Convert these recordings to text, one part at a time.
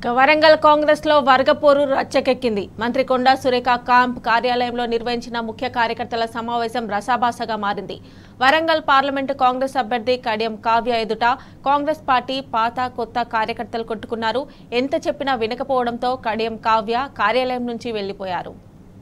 ఇక వరంగల్ కాంగ్రెస్ లో వర్గపోరు రచ్చకెక్కింది మంత్రి కొండా సురేఖ కాంప్ కార్యాలయంలో నిర్వహించిన ముఖ్య కార్యకర్తల సమావేశం రసాభాసగా మారింది వరంగల్ పార్లమెంటు కాంగ్రెస్ అభ్యర్థి కడియం కావ్య ఎదుట కాంగ్రెస్ పార్టీ పాత కొత్త కార్యకర్తలు కొట్టుకున్నారు ఎంత చెప్పినా వినకపోవడంతో కడియం కావ్య కార్యాలయం నుంచి వెళ్లిపోయారు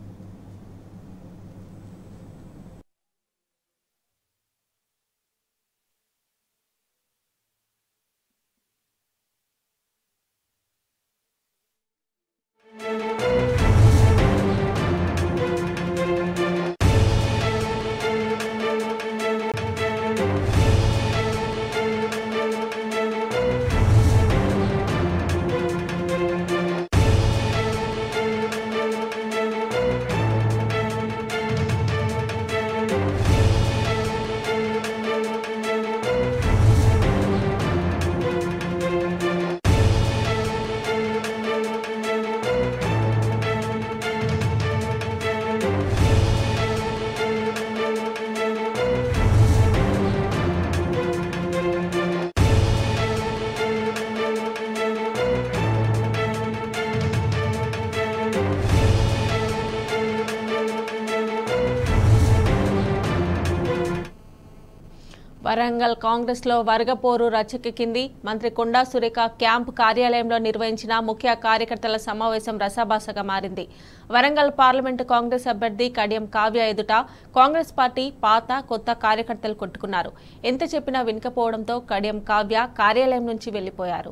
వరంగల్ కాంగ్రెస్ లో వర్గపోరు రచ్చకెక్కింది మంత్రి కొండా సురేఖ క్యాంప్ కార్యాలయంలో నిర్వహించిన ముఖ్య కార్యకర్తల సమావేశం రసాభాసగా మారింది వరంగల్ పార్లమెంటు కాంగ్రెస్ అభ్యర్థి కడియం కావ్య ఎదుట కాంగ్రెస్ పార్టీ పాత కొత్త కార్యకర్తలు కొట్టుకున్నారు ఎంత చెప్పినా వినకపోవడంతో కడియం కావ్య కార్యాలయం నుంచి వెళ్లిపోయారు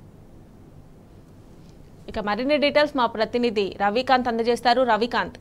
ఇక మరిన్ని డీటెయిల్స్ మా ప్రతినిధి రవికాంత్ అందజేస్తారు రవికాంత్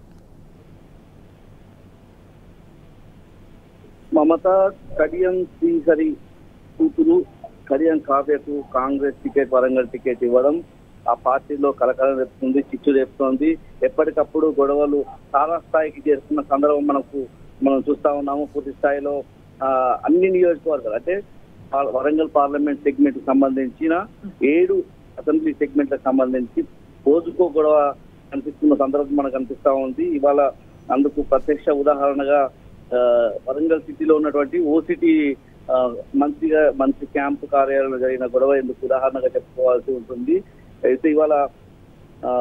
మమత కడియం శ్రీహరి కూతురు కడియం కావ్యకు కాంగ్రెస్ టికెట్ వరంగల్ టికెట్ ఇవ్వడం ఆ పార్టీలో కలకలం రేపుతుంది చిచ్చు రేపుతోంది ఎప్పటికప్పుడు గొడవలు తారా స్థాయికి చేరుకున్న సందర్భం మనకు మనం చూస్తా ఉన్నాము పూర్తి స్థాయిలో ఆ, అన్ని నియోజకవర్గాలు అంటే పా- వరంగల్ పార్లమెంట్ సెగ్మెంట్ కి సంబంధించిన ఏడు అసెంబ్లీ సెగ్మెంట్లకు సంబంధించి రోజుకో గొడవ కనిపిస్తున్న సందర్భం మనకు కనిపిస్తా ఉంది ఇవాళ అందుకు ప్రత్యక్ష ఉదాహరణగా ఆ, వరంగల్ సిటీలో ఉన్నటువంటి ఓసిటీ మంచిగా మంచి క్యాంపు కార్యాలయంలో జరిగిన గొడవ ఎందుకు ఉదాహరణగా చెప్పుకోవాల్సి ఉంటుంది అయితే ఇవాళ ఆ,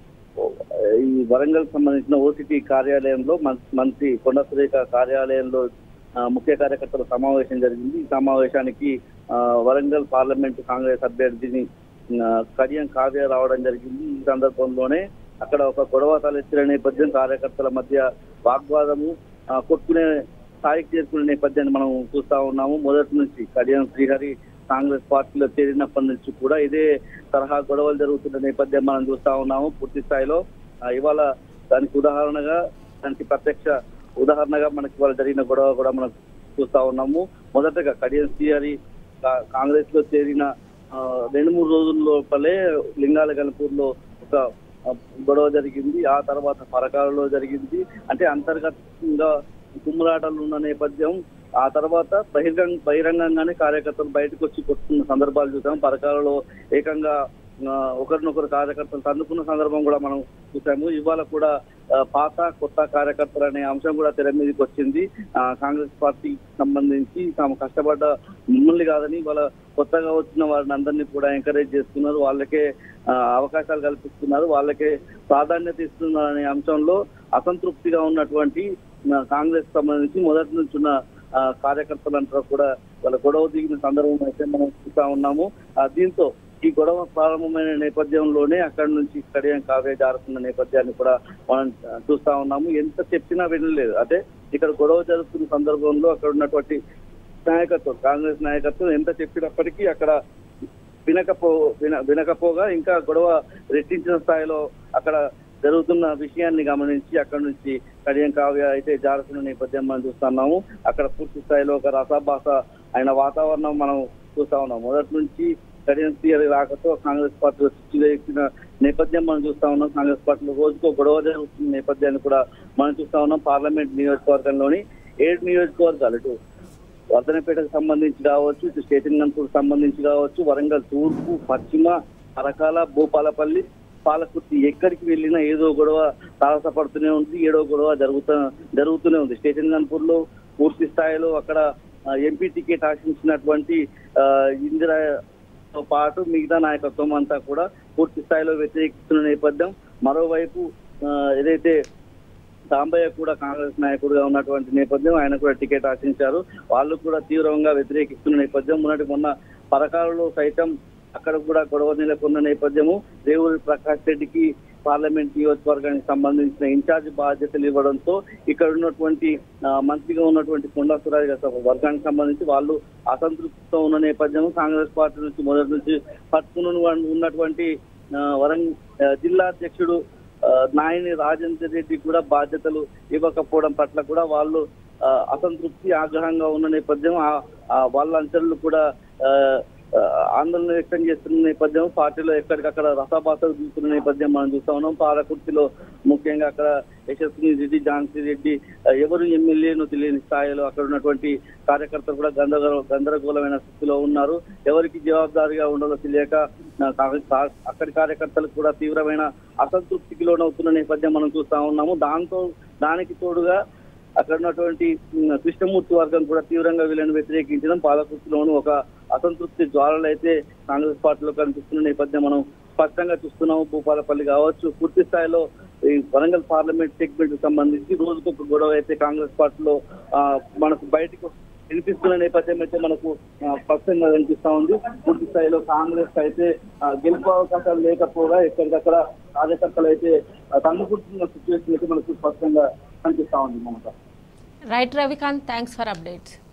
ఈ వరంగల్ సంబంధించిన ఓసిటీ కార్యాలయంలో మం- మంత్రి కొండ సురేఖ కార్యాలయంలో ఆ, ముఖ్య కార్యకర్తల సమావేశం జరిగింది ఈ సమావేశానికి ఆ, వరంగల్ పార్లమెంట్ కాంగ్రెస్ అభ్యర్థిని ఆ, కడియం కావ్య రావడం జరిగింది ఈ సందర్భంలోనే అక్కడ ఒక గొడవ తలెత్తిన నేపథ్యం కార్యకర్తల మధ్య వాగ్వాదము ఆ, కొట్టుకునే స్థాయికి చేరుకునే నేపథ్యాన్ని మనం చూస్తా ఉన్నాము మొదటి నుంచి కడియం శ్రీహరి కాంగ్రెస్ పార్టీలో చేరినప్పటి నుంచి కూడా ఇదే తరహా గొడవలు జరుగుతున్న నేపథ్యం మనం చూస్తా ఉన్నాము పూర్తి స్థాయిలో ఆ, ఇవాళ దానికి ఉదాహరణగా దానికి ప్రత్యక్ష ఉదాహరణగా మనకి ఇవాళ జరిగిన గొడవ కూడా మనం చూస్తా ఉన్నాము మొదటగా కడియం శ్రీహరి కా- కాంగ్రెస్ లో చేరిన ఆ, రెండు మూడు రోజుల లోపలే లింగాల గణపూర్లో ఒక ఆ, గొడవ జరిగింది ఆ తర్వాత పరకాలలో జరిగింది అంటే అంతర్గతంగా కుమ్ములాటలు ఉన్న నేపథ్యం ఆ తర్వాత బహిరంగ బహిరంగంగానే కార్యకర్తలు బయటకు వచ్చి కొట్టుకున్న సందర్భాలు చూసాం పరకాలలో ఏకంగా ఆ, ఒకరినొకరు కార్యకర్తలు తన్నుకున్న సందర్భం కూడా మనం చూసాము ఇవాళ కూడా ఆ, పాత కొత్త కార్యకర్తలు అనే అంశం కూడా తెర మీదకి వచ్చింది ఆ, కాంగ్రెస్ పార్టీకి సంబంధించి తాము కష్టపడ్డ మిమ్మల్ని కాదని వాళ్ళ కొత్తగా వచ్చిన వారిని అందరినీ కూడా ఎంకరేజ్ చేస్తున్నారు వాళ్ళకే ఆ, అవకాశాలు కల్పిస్తున్నారు వాళ్ళకే ప్రాధాన్యత ఇస్తున్నారు అనే అంశంలో అసంతృప్తిగా ఉన్నటువంటి ఆ, కాంగ్రెస్ సంబంధించి మొదటి నుంచి ఉన్న ఆ, కార్యకర్తలంతా కూడా వాళ్ళ గొడవ దిగిన సందర్భం అయితే మనం చూస్తా ఉన్నాము ఆ, దీంతో ఈ గొడవ ప్రారంభమైన నేపథ్యంలోనే అక్కడి నుంచి కడియం కావ్య జారుతున్న నేపథ్యాన్ని కూడా మనం ఆ, చూస్తా ఉన్నాము ఎంత చెప్పినా వినలేదు అంటే ఇక్కడ గొడవ జరుగుతున్న సందర్భంలో అక్కడ ఉన్నటువంటి నాయకత్వం కాంగ్రెస్ నాయకత్వం ఎంత చెప్పినప్పటికీ అక్కడ వినకపో విన వినకపోగా ఇంకా గొడవ రెట్టించిన స్థాయిలో అక్కడ జరుగుతున్న విషయాన్ని గమనించి అక్కడ నుంచి కడియం కావ్య అయితే జారుతున్న నేపథ్యం మనం చూస్తున్నాము అక్కడ పూర్తి స్థాయిలో ఒక రసాభాస అయిన వాతావరణం మనం చూస్తా ఉన్నాం మొదటి నుంచి కడియం థియరీ రాకతో కాంగ్రెస్ పార్టీలో చిచ్చు ఎక్కిన నేపథ్యం మనం చూస్తా ఉన్నాం కాంగ్రెస్ పార్టీలో రోజుకో గొడవ జరుగుతున్న నేపథ్యాన్ని కూడా మనం చూస్తా ఉన్నాం పార్లమెంట్ నియోజకవర్గంలోని ఏడు నియోజకవర్గాలు ఇటు వర్ధనపేటకు సంబంధించి కావచ్చు ఇటు స్టేటింగన్పూర్ సంబంధించి కావచ్చు వరంగల్ తూర్పు పశ్చిమ అరకాల భూపాలపల్లి పాలకుర్తి ఎక్కడికి వెళ్ళినా ఏదో గొడవ తారసపడుతూనే ఉంది ఏడో గొడవ జరుగుతూ జరుగుతూనే ఉంది స్టేషన్ గన్పూర్ లో పూర్తి స్థాయిలో అక్కడ ఎంపీ టికెట్ ఆశించినటువంటి ఆ, ఇందిరా తో పాటు మిగతా నాయకత్వం అంతా కూడా పూర్తి స్థాయిలో వ్యతిరేకిస్తున్న నేపథ్యం మరోవైపు ఆ, ఏదైతే సాంబయ్య కూడా కాంగ్రెస్ నాయకుడిగా ఉన్నటువంటి నేపథ్యం ఆయన కూడా టికెట్ ఆశించారు వాళ్ళు కూడా తీవ్రంగా వ్యతిరేకిస్తున్న నేపథ్యం మొన్నటి మొన్న పరకాలలో సైతం అక్కడ కూడా గొడవ నెలకొన్న నేపథ్యము రేవూరి ప్రకాష్ రెడ్డికి పార్లమెంట్ నియోజకవర్గానికి సంబంధించిన ఇన్ఛార్జ్ బాధ్యతలు ఇవ్వడంతో ఇక్కడ ఉన్నటువంటి ఆ, మంత్రిగా ఉన్నటువంటి కొండా సురాజ్ గారి వర్గానికి సంబంధించి వాళ్ళు అసంతృప్తితో ఉన్న నేపథ్యం కాంగ్రెస్ పార్టీ నుంచి మొదటి నుంచి పట్టుకుని ఉన్నటువంటి ఆ, వరంగ్ ఆ, జిల్లా అధ్యక్షుడు ఆ, నాయని రాజేందర్ రెడ్డి కూడా బాధ్యతలు ఇవ్వకపోవడం పట్ల కూడా వాళ్ళు ఆ, అసంతృప్తి ఆగ్రహంగా ఉన్న నేపథ్యం ఆ- ఆ వాళ్ళ అంచనలు కూడా ఆ, ఆ, ఆందోళన వ్యక్తం చేస్తున్న నేపథ్యం పార్టీలో ఎక్కడికక్కడ రసాభాసలు చూస్తున్న నేపథ్యం మనం చూస్తా ఉన్నాం పాలకుర్తిలో ముఖ్యంగా అక్కడ యశస్విని రెడ్డి ఝాన్సీ రెడ్డి ఆ, ఎవరు ఎమ్మెల్యేను తెలియని స్థాయిలో అక్కడ ఉన్నటువంటి కార్యకర్తలు కూడా గందరగోళ గందరగోళమైన స్థితిలో ఉన్నారు ఎవరికి జవాబుదారీగా ఉండాలో తెలియక ఆ, కా- కా- అక్కడి కార్యకర్తలు కూడా తీవ్రమైన అసంతృప్తికి లోనవుతున్న నేపథ్యం మనం చూస్తా ఉన్నాము దాంతో దానికి తోడుగా అక్కడ ఉన్నటువంటి ఉమ్, కృష్ణమూర్తి వర్గం కూడా తీవ్రంగా వీళ్ళని వ్యతిరేకించడం పాలకుర్తిలోను ఒక అసంతృప్తి జ్వాలలు అయితే కాంగ్రెస్ పార్టీలో కనిపిస్తున్న నేపథ్యం మనం స్పష్టంగా చూస్తున్నాము భూపాలపల్లి కావచ్చు పూర్తి స్థాయిలో ఈ వరంగల్ పార్లమెంట్ సెగ్మెంట్ కు సంబంధించి రోజుకు ఒక గొడవ అయితే కాంగ్రెస్ పార్టీలో ఆ, మనకు బయటకు వినిపిస్తున్న నేపథ్యం అయితే మనకు ఆ, స్పష్టంగా కనిపిస్తా ఉంది పూర్తి స్థాయిలో కాంగ్రెస్ అయితే ఆ, గెలుపు అవకాశాలు లేకపోగా ఎక్కడికక్కడ కార్యకర్తలు అయితే ఆ, తన్నుకుంటున్న సిచ్యువేషన్ అయితే మనకు స్పష్టంగా కనిపిస్తా ఉంది Mamata right Ravikanth thanks for updates